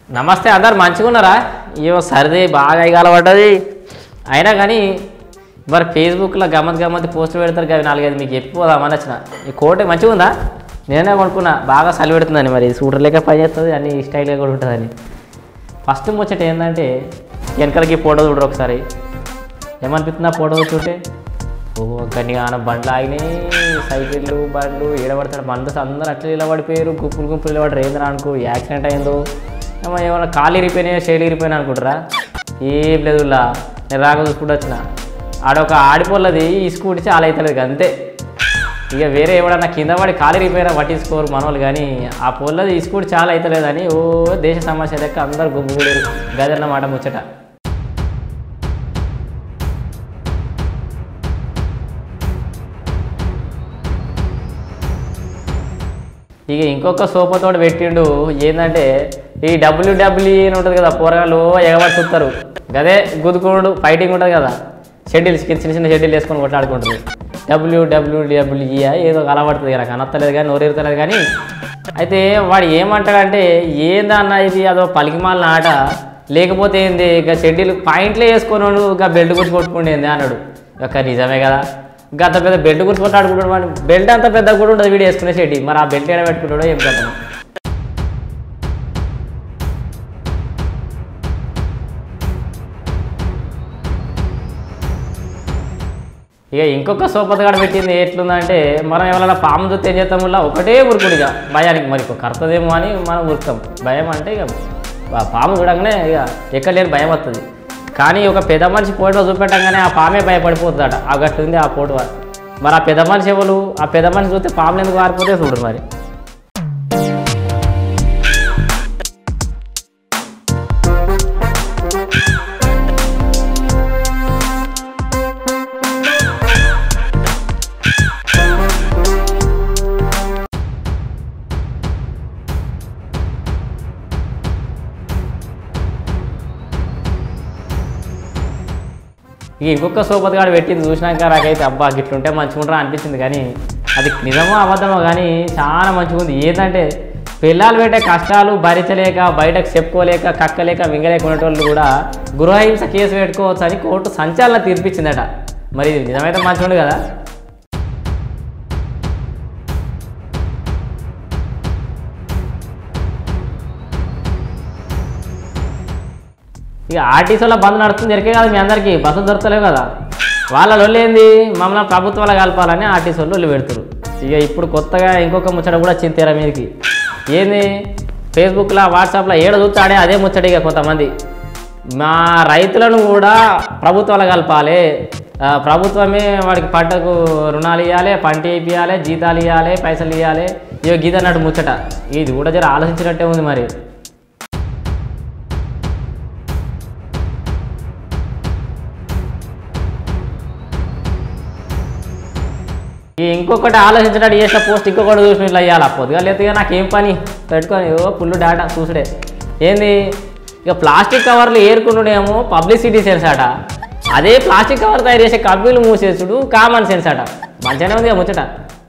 నమస్తే అందరు మంచిగా ఉన్నారా ఇవో సరిది బాగా పడ్డది అయినా కానీ మరి ఫేస్బుక్లో గమ్మత్ గమ్మత్ పోస్టులు పెడతారు కదా నాలుగైదు మీకు చెప్పిపోదామని వచ్చిన ఈ కోట మంచిగా ఉందా నేనే కొనుక్కున్నా బాగా చలి పెడుతుందని మరి సూటర్ లేక పని చేస్తుంది అన్ని స్టైల్గా కూడా ఉంటుందని ఫస్ట్ ముచ్చట ఏంటంటే వెనకలకి ఫోటో చూడరు ఒకసారి ఏమనిపిస్తుంది ఆ ఫోటో చూస్తే ఓ కన్నీ ఆన బండ్లు ఆగినాయి సైకిళ్ళు బండ్లు ఏడబడతాడు మందు అందరూ అట్లా ఇలా పడిపోయారు గుంపులు గుంపులు ఇలా పడరు ఏందని అనుకో యాక్సిడెంట్ అయిందో ఏమో ఏమన్నా కాలు ఇరిపోయినాయో షేలు ఇరిపోయినా అనుకుంటారా ఏం లేదు ఇలా నేను రాక చూసుకుంటూ వచ్చిన ఆడొక ఆడిపోలది ఈ స్కూటీ చాలా అవుతలేదు అంతే ఇక వేరే ఎవడన్నా కింద పడి కాలు ఇరిపోయినా పట్టించుకోరు మనోళ్ళు కానీ ఆ పొల్లది ఈ స్కూటీ చాలా అవుతలేదని ఓ దేశ సమస్య లెక్క అందరు గుమ్ముగూడారు గదన్నమాట ముచ్చట ఇక ఇంకొక సోపతోడు పెట్టిండు ఏంటంటే ఈ డబ్ల్యూడబ్ల్యూ అని ఉంటుంది కదా పోరగాళ్ళు ఎగబడి చూస్తారు గదే గుద్దుకోడు ఫైటింగ్ ఉంటుంది కదా షెడ్యూల్స్ చిన్న చిన్న షెడ్యూల్ వేసుకొని కొట్లాడుకుంటుంది డబ్ల్యూడబ్ల్యూడబ్ల్యూఈ ఏదో కలబడుతుంది నాకు అనత్తలేదు కానీ నోరెరుతలేదు కానీ అయితే వాడు ఏమంటాడంటే ఏందన్న ఇది అదో పలికిమాలిన ఆట లేకపోతే ఏంది ఇక షెడ్యూల్ పాయింట్లే వేసుకొని ఇక బెల్ట్ గురించి కొట్టుకుండేంది అన్నాడు ఇక నిజమే కదా ఇంకా అంత పెద్ద బెల్ట్ గురించి కొట్లాడుకుంటాడు వాడు బెల్ట్ అంత పెద్ద కూడా ఉండదు వీడు వేసుకునే షెడ్డి మరి ఆ బెల్ట్ ఏడ పెట్టుకుంటాడో ఏం కదా ఇక ఇంకొక సోపతగాడు పెట్టింది ఎట్లుందంటే మనం ఎవరైనా పాము చూస్తే ఏం చేస్తాం వల్ల ఒకటే ఉరుకుడు ఇక భయానికి మరి ఇక కర్తదేమో అని మనం ఉరుకుతాం భయం అంటే ఇక ఆ పాము చూడంగానే ఇక ఎక్కడ లేని భయం వస్తుంది కానీ ఒక పెద్ద మనిషి ఫోటో చూపెట్టంగానే ఆ పామే భయపడిపోతుందట ఆ గట్టు ఉంది ఆ ఫోటో మరి ఆ పెద్ద మనిషి ఎవరు ఆ పెద్ద మనిషి చూస్తే పాములు ఎందుకు వారిపోతే చూడరు మరి ఇక ఇంకొక సోపతి గాడు పెట్టింది చూసినాక నాకైతే అబ్బా గిట్లుంటే మంచిగా ఉంటారా అనిపించింది కానీ అది నిజమో అబద్ధమో కానీ చాలా మంచిగా ఉంది ఏంటంటే పిల్లలు పెట్టే కష్టాలు భరించలేక బయటకు చెప్పుకోలేక కక్కలేక మింగలేక ఉండేటోళ్ళు కూడా గృహహింస కేసు పెట్టుకోవచ్చు అని కోర్టు సంచాలన తీర్పిచ్చిందట మరి ఇది నిజమైతే మంచిగా ఉంది కదా ఇక ఆర్టీసీలో బంద్ నడుస్తుంది ఎరికే కదా మీ అందరికీ బస్సు దొరకలేవు కదా వాళ్ళ లొల్లేంది మమ్మల్ని ప్రభుత్వాలు కలపాలని ఆర్టీసీ వాళ్ళు లొల్లి పెడతారు ఇక ఇప్పుడు కొత్తగా ఇంకొక ముచ్చట కూడా చింతేరా మీదకి ఏంది ఫేస్బుక్లో వాట్సాప్లో ఏడ చూస్తాడే అదే ముచ్చట ఇక కొంతమంది మా రైతులను కూడా ప్రభుత్వాలు కలపాలి ఆ, ప్రభుత్వమే వాడికి పంటకు రుణాలు ఇవ్వాలి పంట ఇప్పియాలి జీతాలు ఇవ్వాలి పైసలు ఇవ్వాలి ఇక గీత అన్నట్టు ముచ్చట ఇది కూడా జర ఆలోచించినట్టే ఉంది మరి ఈ ఇంకొకటి ఆలోచించినట్టు చేసిన పోస్ట్ ఇంకొకటి చూసిన ఇట్లా ఇవ్వాలి పొద్దుగా లేదుగా నాకేం పని పెట్టుకొని ఓ ఫుల్ డేటా చూసుడే ఏంది ఇక ప్లాస్టిక్ కవర్లు ఏరుకున్నాడేమో పబ్లిసిటీ సెన్స్ అట అదే ప్లాస్టిక్ కవర్ తయారు చేసే కంపెనీలు మూసేసుడు కామన్ సెన్స్ అట మంచిగానే ఉంది ఇక ముచ్చట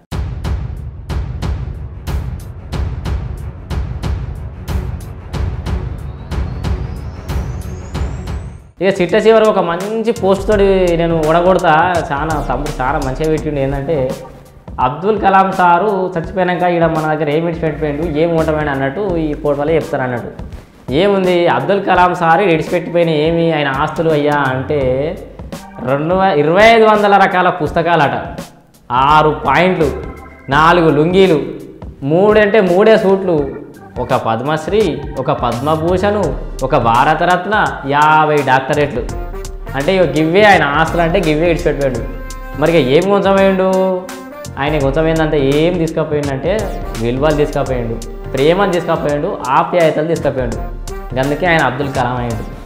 ఇక చిట్ట చివరి ఒక మంచి పోస్ట్ తోటి నేను ఓడగొడతా చాలా తమ్ముడు చాలా మంచిగా పెట్టిండు ఏంటంటే అబ్దుల్ కలాం సారు చచ్చిపోయాక ఇక్కడ మన దగ్గర ఏమి విడిచిపెట్టిపోయిండు ఏం ఉండమని అన్నట్టు ఈ ఫోటోలో చెప్తారు అన్నట్టు ఏముంది అబ్దుల్ కలాం సారు విడిచిపెట్టిపోయిన ఏమి ఆయన ఆస్తులు అయ్యా అంటే రెండు వే- ఇరవై ఐదు వందల రకాల పుస్తకాలట ఆరు పాయింట్లు నాలుగు లుంగీలు మూడంటే మూడే సూట్లు ఒక పద్మశ్రీ ఒక పద్మభూషణు ఒక భారతరత్న యాభై డాక్టరేట్లు అంటే ఇక గివ్వే ఆయన ఆస్తులు అంటే గివ్వే ఇడిచిపెట్టాడు మరి ఇక ఏం కొంచెమైండు ఆయన కొంచెమైందంటే ఏం తీసుకుపోయిండంటే విలువలు తీసుకుపోయిండు ప్రేమను తీసుకుపోయిండు ఆప్యాయతలు తీసుకుపోయిండు అందుకే ఆయన అబ్దుల్ కలాం అయ్యాడు